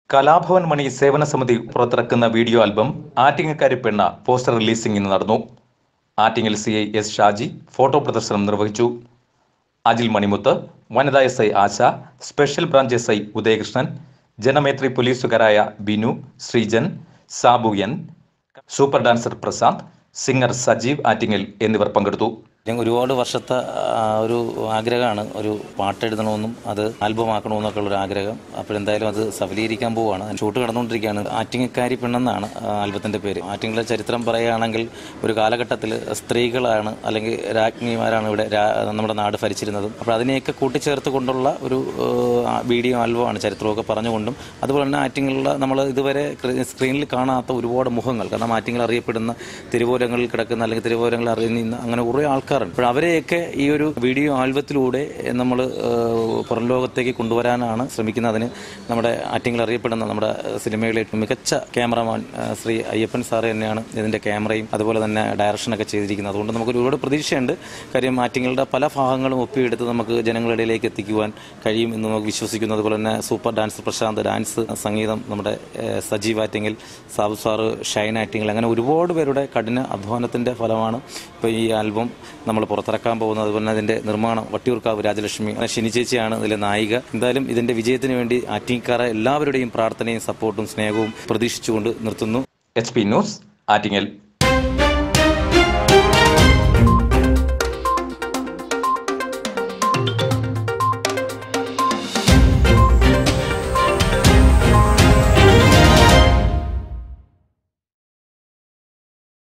കലാഭവൻ മണി സേവന സമിതി പുറത്തിറക്കുന്ന വീഡിയോ ആൽബം ആറ്റിങ്ങക്കാരി പെണ്ണ പോസ്റ്റർ റിലീസിംഗ് ഇന്ന് നടന്നു Attingal C I S Shaji photo പ്രദർശനം നിർവഹിച്ചു അജിൽ മണിമുത്ത് വനിതാ S I Asha special branch S I Udayakrishnan Janamaithri പോലീസുകാരായ Binu Sreejan Sabu N super dancer Prashanth singer Sajeev Attingal എന്നിവർ പങ്കെടുത്തു ഞങ്ങൾ ഒരുപാട് വർഷത്തെ ആ, ഒരു ആഗ്രഹമാണ് ഒരു പാട്ട് എഴുതണമെന്നും അത് ആൽബമാക്കണമെന്നൊക്കെ ഉള്ള ഒരു ആഗ്രഹം അപ്പോഴെന്തായാലും അത് സഫലീകരിക്കാൻ പോവുകയാണ് ഷൂട്ട് നടന്നുകൊണ്ടിരിക്കുകയാണ് ആറ്റിങ്ങക്കാരി പെണ്ണെന്നാണ് ആ ആൽബത്തിന്റെ പേര് ആറ്റിങ്ങലെ ചരിത്രം പറയുകയാണെങ്കിൽ ഒരു കാലഘട്ടത്തിൽ സ്ത്രീകളാണ് അല്ലെങ്കിൽ രാജ്ഞിമാരാണ് ഇവിടെ രാ- നമ്മുടെ നാട് ഭരിച്ചിരുന്നതും അപ്പോൾ അതിനെയൊക്കെ കൂട്ടിച്ചേർത്ത് കൊണ്ടുള്ള ഒരു ആ, വീഡിയോ ആൽബമാണ് ചരിത്രമൊക്കെ പറഞ്ഞുകൊണ്ടും അതുപോലെ തന്നെ ആറ്റിങ്ങലുള്ള നമ്മൾ ഇതുവരെ ക്ര- സ്ക്രീനിൽ കാണാത്ത ഒരുപാട് മുഖങ്ങൾ കാരണം ആറ്റിങ്ങൽ അറിയപ്പെടുന്ന തിരുവോരങ്ങളിൽ കിടക്കുന്ന അല്ലെങ്കിൽ തിരുവോരങ്ങളിൽ അറിയുന്ന അങ്ങനെ കുറേ ആൾക്കാരുണ്ട് അപ്പോൾ അവരെയൊക്കെ ഈ ഒരു വീഡിയോ ആൽബത്തിലൂടെ നമ്മൾ പുറം ലോകത്തേക്ക് കൊണ്ടുവരാനാണ് ശ്രമിക്കുന്നത് അതിന് നമ്മുടെ ആറ്റിങ്ങൽ അറിയപ്പെടുന്ന നമ്മുടെ സിനിമയിലെ ഏറ്റവും മികച്ച ക്യാമറമാൻ ആ, ശ്രീ അയ്യപ്പൻ സാറ് തന്നെയാണ് ഇതിന്റെ ക്യാമറയും അതുപോലെ തന്നെ ഡയറക്ഷനൊക്കെ ചെയ്തിരിക്കുന്നത് അതുകൊണ്ട് നമുക്ക് ഒരുപാട് പ്രതീക്ഷയുണ്ട് കാര്യം ആറ്റിങ്ങളുടെ പല ഭാഗങ്ങളും ഒപ്പിയെടുത്ത് നമുക്ക് ജനങ്ങളിടയിലേക്ക് എത്തിക്കുവാൻ കഴിയും എന്ന് നമുക്ക് വിശ്വസിക്കുന്നു അതുപോലെ തന്നെ സൂപ്പർ ഡാൻസ് പ്രശാന്ത് ഡാൻസ് സംഗീതം നമ്മുടെ ഏഹ്, സജീവ് ആറ്റിങ്ങൽ സാബു സാറ് ഷൈൻ ആറ്റിങ്ങൽ അങ്ങനെ ഒരുപാട് പേരുടെ കഠിന അധ്വാനത്തിന്റെ ഫലമാണ് ഇപ്പോൾ ഈ ആൽബം നമ്മൾ പുറത്തിറക്കാൻ പോകുന്നത് അതുപോലെ തന്നെ അതിന്റെ നിർമ്മാണം വട്ടിയൂർക്കാവ് രാജലക്ഷ്മി അങ്ങനെ ഷിനി ചേച്ചിയാണ് ഇതിലെ നായിക എന്തായാലും ഇതിന്റെ വിജയത്തിന് വേണ്ടി ആറ്റിങ്ങക്കാരെ എല്ലാവരുടെയും പ്രാർത്ഥനയും സപ്പോർട്ടും സ്നേഹവും പ്രതീക്ഷിച്ചുകൊണ്ട് നിർത്തുന്നു എച്ച് പി ന്യൂസ് ആറ്റിങ്ങൽ